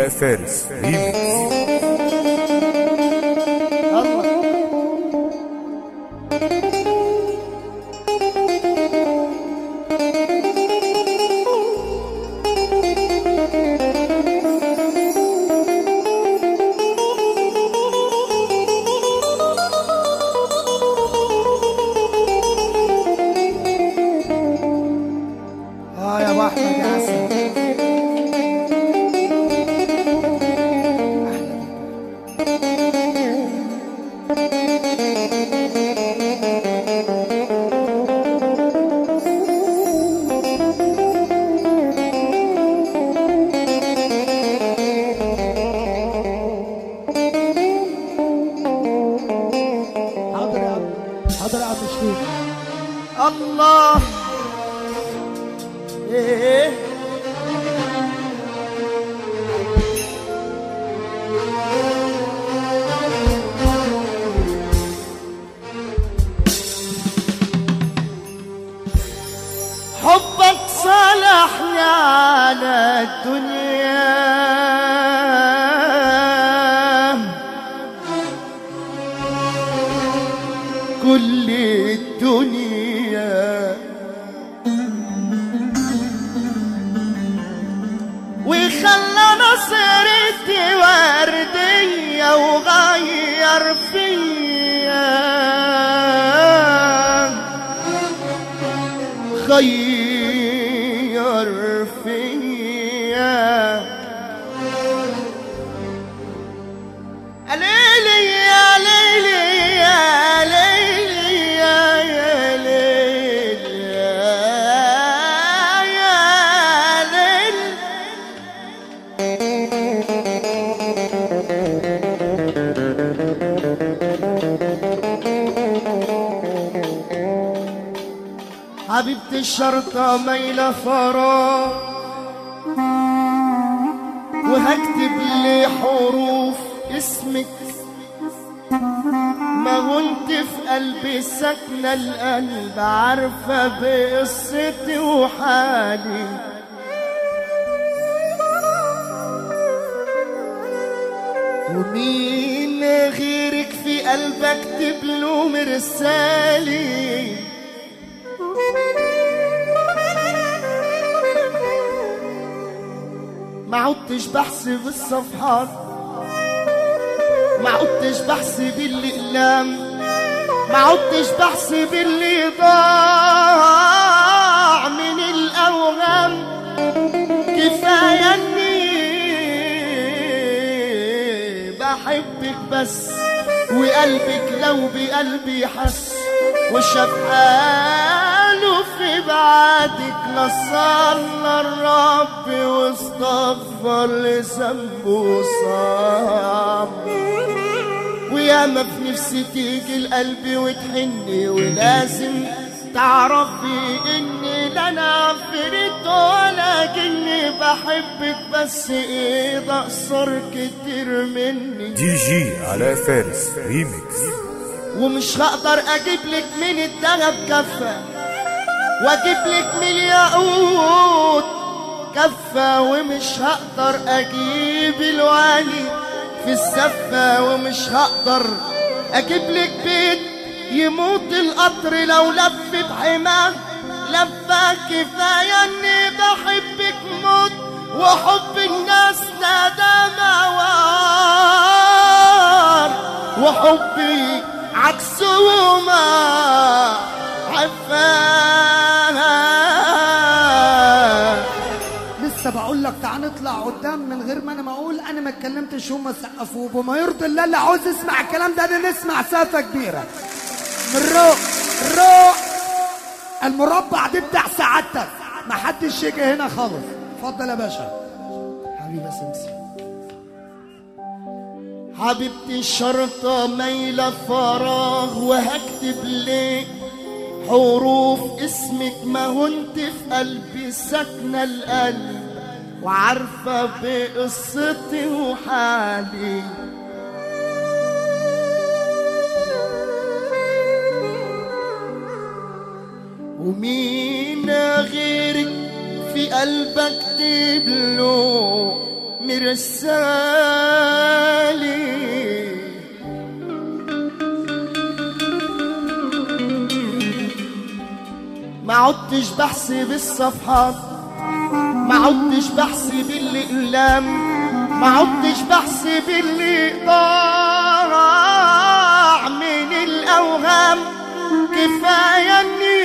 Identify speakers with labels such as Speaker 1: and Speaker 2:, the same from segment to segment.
Speaker 1: على فارس ريميكس
Speaker 2: الله اه يا ابو احمد يا عسل
Speaker 3: حاضر يا عم حاضر يا عم شريف
Speaker 2: الله ايه حبك صالحني على الدنيا كل الدنيا وخلى نصرتي وردية وغير فيا غير فيا ليلي يا ليلي يا ليلي يا يا ليلي يا يا ليلي حبيبتي الشرطة ميلة فراغ وهكتب لي حروف اسمك ما هنت في قلبي ساكنة القلب عارفة بقصتي وحالي ومين غيرك في قلبك اكتب له مرسالي ما عدتش بحسب الصفحات ما عدتش بحسب الأقلام ما عدتش بحسب اللي ضاع من الأوهام كفاية إني بحبك بس وقلبك لو بقلبي حس وشاف حاله في بعدك لصلى الرب واستغفر لذنبه صام ويا ما في نفسي تيجي القلب وتحني ولازم تعرفي اني لا انا عفرت ولا جني بحبك بس ايه ده قصر كتير مني
Speaker 1: دي جي على فارس ريميكس
Speaker 2: ومش هقدر اجيب لك من الذهب كفه واجيب لك من الياقوت كفه ومش هقدر اجيب الوالي في الزفه ومش هقدر اجيب لك بيت يموت القطر لو لف بحماه لفه كفايه اني بحبك موت وحب الناس ندم وار وحبي عكسه ما عفاه
Speaker 3: لسه بقول لك تعال نطلع قدام من غير ما انا ما اقول انا ما اتكلمتش هم سقفوا بما يرضي الله اللي عاوز يسمع الكلام ده ده نسمع سافه كبيره من روق روق المربع دي بتاع سعادتك ما حدش يجي هنا خالص اتفضل يا باشا حبيبي سمسم
Speaker 2: حبيبتي الشرطة مايلة فراغ وهكتب لك حروف اسمك ما هنت في قلبي ساكنة القلب وعارفة بقصتي وحالي ومين غيرك في قلبك تبلو مرسالي ما عدتش بحسب الصفحات ما عدتش بحسب الأقلام ما عدتش بحسب اللي ضاع من الأوهام كفاية إني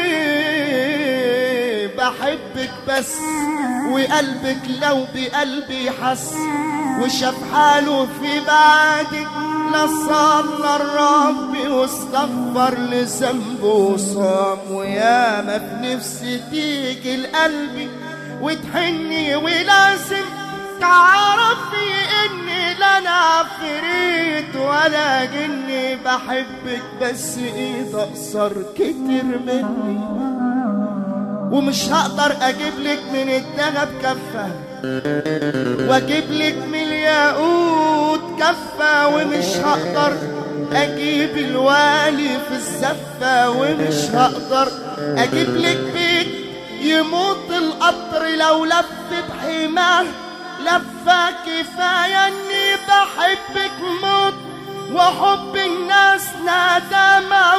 Speaker 2: بحبك بس وقلبك لو بقلبي حس وشاف حاله في بعدك لا صلى الرب واستغفر لذنبه وصام ويا ما في نفسي تيجي لقلبي وتحني ولازم تعرفي اني لا انا عفريت ولا جني بحبك بس ايد اقصر كتير مني ومش هقدر اجيب لك من الذهب كفه واجيب لك من الياقوت كفه ومش هقدر اجيب الوالي في الزفه ومش هقدر اجيب لك بيت يموت القطر لو لف بحماه لفه كفايه اني بحبك موت وحب الناس ندم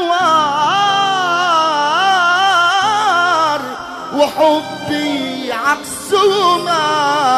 Speaker 2: وعار وحبي عكسهما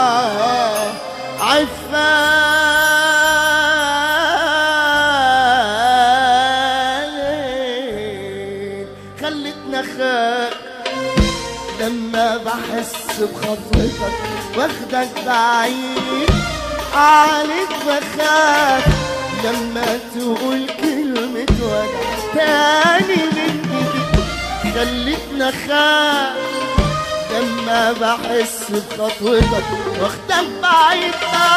Speaker 2: عفالي خلتنا خاف لما بحس بخطوتك واخدك بعيد عليك بخاف لما تقول كلمة وجع تاني من جديد خلتنا خاف لما بحس بخطوتك واخدك بعيد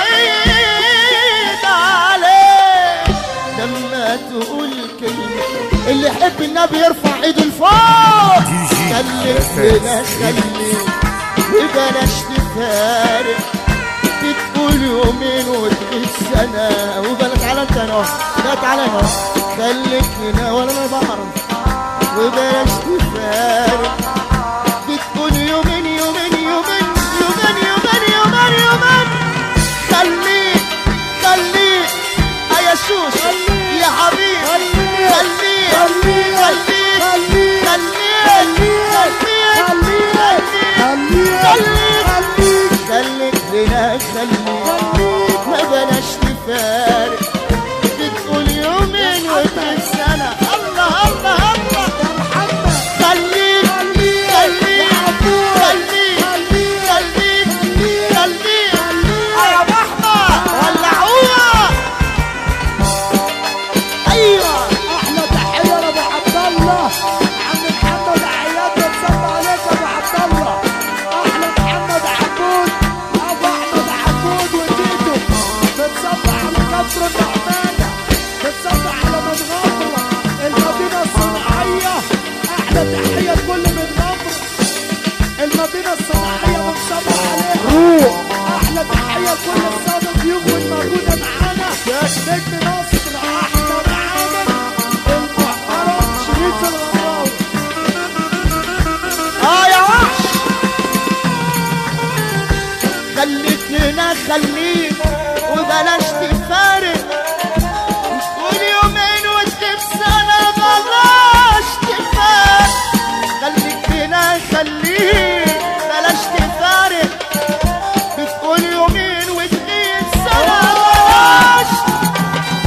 Speaker 2: بعيد عليك لما تقول كلمة اللي يحب النبي يرفع ايده لفوق
Speaker 1: دي جي
Speaker 2: خلينا خلي وبلاش تفارق بتقول يومين وتغيب سنة وبلا تعالى انت انا لا تعالى هنا خليك هنا ولا انا بعرف وبلاش تفارق بتقول يومين يومين يومين يومين يومين يومين يومين خليك خليك يا شوش يا حبيبي خليك خليك خليك خليك خليك خليك خليك هنا خليك ما بلاش تفارق بتقول يومين وتقول سنة الله الله الله خليك خليك خليك خليك خليك خليك يا محمد ولعوها ايوه
Speaker 3: احلى تحيه لابو عبد الله عم محمد عياد بتصب عليك ابو عبد الله احلى محمد عبود ابو احمد عبود وتيتو بتصب على قصر النعمانه بتصب على متغمره المدينه الصناعيه احلى تحيه لكل متغمره المدينه الصناعيه بتصب عليها احلى تحيه لكل الساده الضيوف والموجوده معانا نجم مصر احمد عامر المحترم شريف الغراوي
Speaker 2: اه يا وحش خليك هنا خليك وبلاش تفارق كل يومين وتجيب سنة بلاش تفارق خليك هنا خليك بلاش تفارق بتقول يومين وتغيب سنة بلاش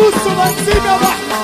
Speaker 2: يوسف بنزيم يا بحر